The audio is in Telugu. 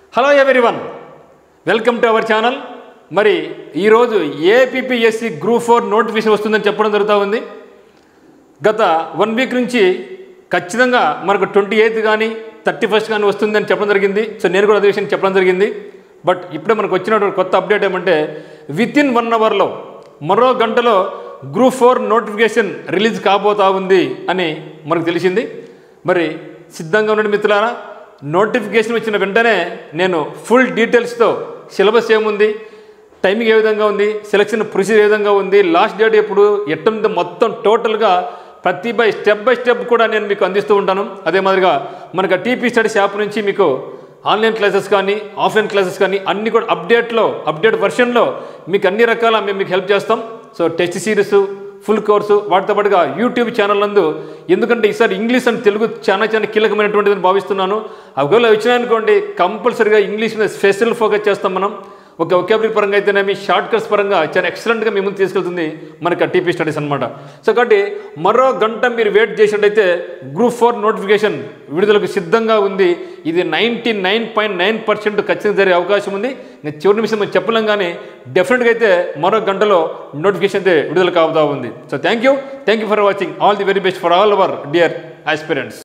hello everyone welcome to our channel మరి ఈరోజు ఏపీపీఎస్సి గ్రూప్ ఫోర్ నోటిఫికేషన్ వస్తుందని చెప్పడం జరుగుతూ ఉంది గత వన్ వీక్ నుంచి ఖచ్చితంగా మనకు ట్వంటీ ఎయిత్ కానీ థర్టీ ఫస్ట్ కానీ వస్తుందని చెప్పడం జరిగింది సో నేను కూడా అదే విషయం చెప్పడం జరిగింది బట్ ఇప్పుడే మనకు వచ్చినటువంటి కొత్త అప్డేట్ ఏమంటే విత్ ఇన్ వన్ అవర్లో మరో గంటలో గ్రూప్ ఫోర్ నోటిఫికేషన్ రిలీజ్ కాబోతా ఉంది అని మనకు తెలిసింది మరి సిద్ధంగా ఉండండి మిత్రులారా నోటిఫికేషన్ వచ్చిన వెంటనే నేను ఫుల్ డీటెయిల్స్తో సిలబస్ ఏముంది టైమింగ్ ఏ విధంగా ఉంది సెలక్షన్ ప్రొసీజర్ ఏ విధంగా ఉంది లాస్ట్ డేట్ ఎప్పుడు ఎట్టుంది మొత్తం టోటల్గా ప్రతి బై స్టెప్ బై స్టెప్ కూడా నేను మీకు అందిస్తూ ఉంటాను అదే మాదిరిగా మనకు టీపీ స్టడీస్ యాప్ నుంచి మీకు ఆన్లైన్ క్లాసెస్ కానీ ఆఫ్లైన్ క్లాసెస్ కానీ అన్ని కూడా అప్డేట్లో అప్డేట్ వర్షన్లో మీకు అన్ని రకాల మేము మీకు హెల్ప్ చేస్తాం so test series full course వాటితో పాటుగా యూట్యూబ్ ఛానల్ నందు ఎందుకంటే ఈసారి ఇంగ్లీష్ అండ్ తెలుగు చాలా చాలా కీలకమైనటువంటిదని భావిస్తున్నాను ఒకవేళ వచ్చినాయనుకోండి కంపల్సరీగా ఇంగ్లీష్ మీద స్పెషల్ ఫోకస్ చేస్తాం మనం ఒక ఒకేబులరీ పరంగా అయితేనేమి షార్ట్ కట్స్ పరంగా చాలా ఎక్సలెంట్గా మీ ముందు తీసుకెళ్తుంది మనకి టీపీ స్టడీస్ అనమాట సో కాబట్టి మరో గంట మీరు వెయిట్ చేసినట్టయితే గ్రూప్ ఫోర్ నోటిఫికేషన్ విడుదలకు సిద్ధంగా ఉంది ఇది ninety nine point nine percent ఖచ్చితంగా జరిగే అవకాశం ఉంది నేను చివరి నిమిషం మనం చెప్పలేం కానీ డెఫినెట్గా అయితే మరో గంటలో నోటిఫికేషన్ అయితే విడుదల కాబోతా ఉంది so thank you thank you for watching all the very best for all our dear aspirants